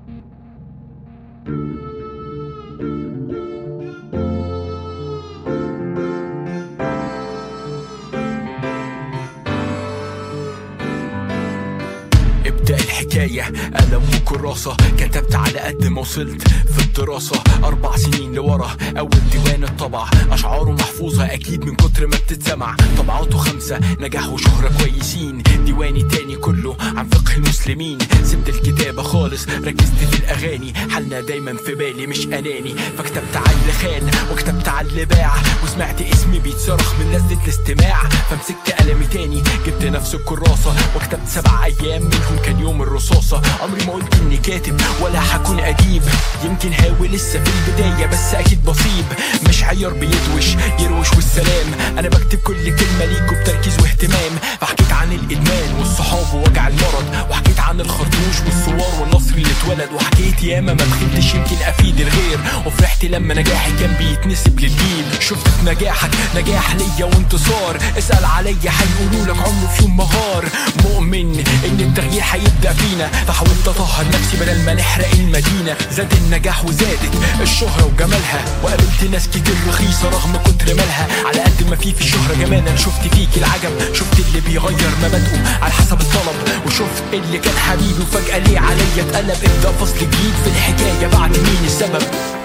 ابدأ الحكاية قلم وكراسة كتبت على قد ما وصلت في الدراسة أربع سنين لورا أول ديوان الطبع أشعاره محفوظة أكيد من كتر ما بتتسمع طبعاته خمسة نجاح وشهرة كويسين ديواني تاني كله عن فقه المسلمين سبت الكتابة خالص ركزت في الأغاني حالنا دايما في بالي مش أناني فكتبت على اللي خان وكتبت على اللي باع وسمعت اسمي بيتصرخ من لذة الاستماع فمسكت قلمي تاني جبت نفس الكراسة وكتبت سبع أيام منهم كان يوم الرصاصة عمري ما قلت إني كاتب ولا هكون أديب يمكن هاوي لسه في البداية بس أكيد بصيب مش عيار بيدوش يروش والسلام أنا بكتب كل كلمة ليكوا بتركيز واهتمام فحكيت عن الإدمان والصحاب ووجع المرض وحكيت عن الخرطوش والثوار والنصر اللي اتولد وحكيت ياما ما بخلتش يمكن أفيد الغير وفرحت لما نجاحي كان بيتنسب للجيل شفت في نجاحك نجاح ليا وانتصار اسأل عليا هيقولوا لك عمره في يوم مهار مؤمن ان التغيير هيبدأ فينا فحاولت اطهر نفسي بدل ما نحرق المدينة زاد النجاح وزادت الشهرة وجمالها وقابلت ناس كتير رخيصة رغم كتر مالها على قد ما في في الشهرة جمال انا شفت فيك العجب شفت اللي بيغير مبادئه على حسب الطلب وشفت اللي كان حبيبي وفجأة ليه عليا اتقلب ابدأ فصل جديد في الحكاية بعد مين السبب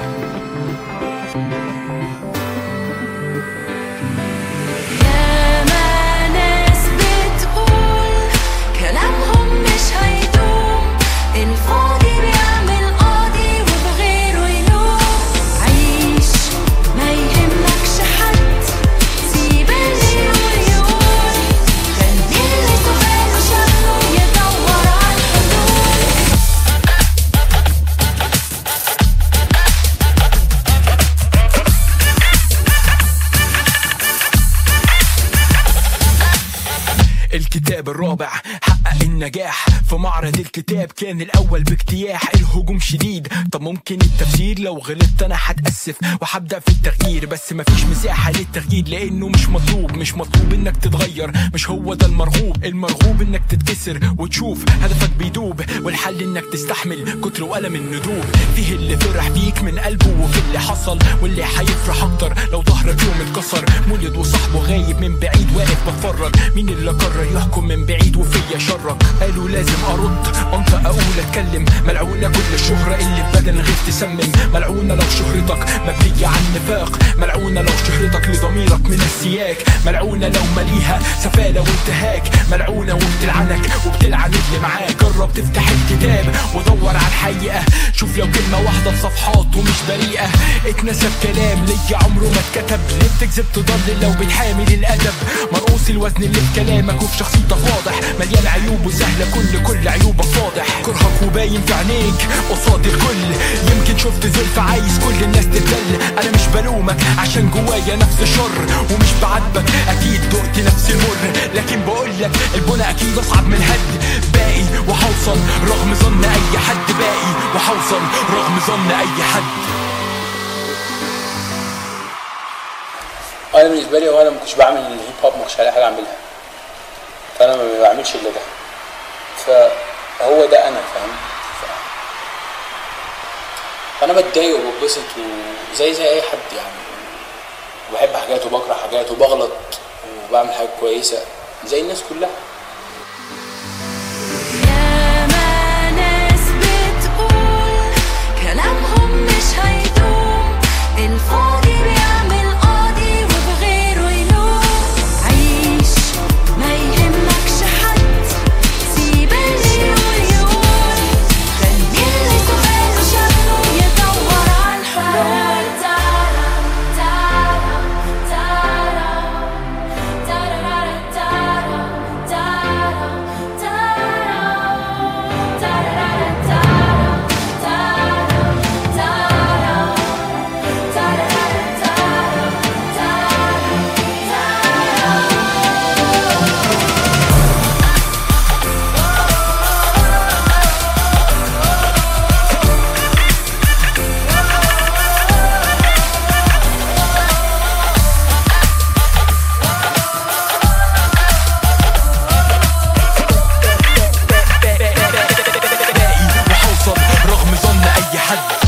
ياما ناس بتقول كلامهم مش هيدوم الفاضي بيعمل قاضي وبغيره يلوم عيش ما يهمكش حد سيب اللي يقول يقول خلي اللي سؤاله شافه يدور على الحلول الكتاب الرابع حقق النجاح في معرض الكتاب كان الاول باجتياح الهجوم شديد طب ممكن التفسير لو غلطت انا هتاسف وهبدا في التغيير بس مفيش مساحه للتغيير لانه مش مطلوب مش مطلوب انك تتغير مش هو ده المرغوب المرغوب انك تتكسر وتشوف هدفك بيدوب والحل انك تستحمل كتر والم الندوب فيه اللي فرح بيك من قلبه وفي اللي حصل واللي هيفرح اكتر لو ظهرك يوم اتكسر مولد وصاحبه غايب من بعيد واقف بتفرج مين اللي قرر يحكم من بعيد وفيا شرك قالوا لازم ارد انطق اقول اتكلم ملعونه كل الشهره اللي في بدن غير تسمم ملعونه لو شهرتك مبنيه عن نفاق ملعونه لو شهرتك لضميرك من السياك ملعونه لو مليها سفاله وانتهاك ملعونه وبتلعنك وبتلعن اللي معاك جرب تفتح الكتاب ودور على الحقيقه شوف لو كلمه واحده في صفحات ومش بريئه اتنسب كلام ليا عمره ما اتكتب ليه بتكذب تضلل لو بتحامل الادب مرقوص الوزن اللي في كلامك وفي شخصيتك واضح مليان عيوب وسهله كل كل عيوبك فاضح كرهك وباين في عينيك قصاد الكل يمكن شفت زلف عايز كل الناس تتذل انا مش بلومك عشان جوايا نفس الشر ومش بعاتبك اكيد دقت نفس المر لكن بقولك البنى اكيد اصعب من الهد باقي وهوصل رغم ظن اي حد باقي وهوصل رغم ظن اي حد انا بالنسبه لي وانا ما كنتش بعمل الهيب هوب ما كنتش هلاقي حاجه اعملها فانا ما بعملش الا ده فهو ده انا فاهم ف- فانا بتضايق وببسط وزي زي اي حد يعني وبحب حاجات وبكره حاجات وبغلط وبعمل حاجات كويسه زي الناس كلها ياما ناس بتقول كلامهم مش هيدوم الفاضي بيعمل قاضي وبغيره يلوم عيش ما يهمكش حد سيب اللي يقول يقول خلي اللي سؤاله شافه يدور على الحلول تارا تارا تارا تارا تارا حد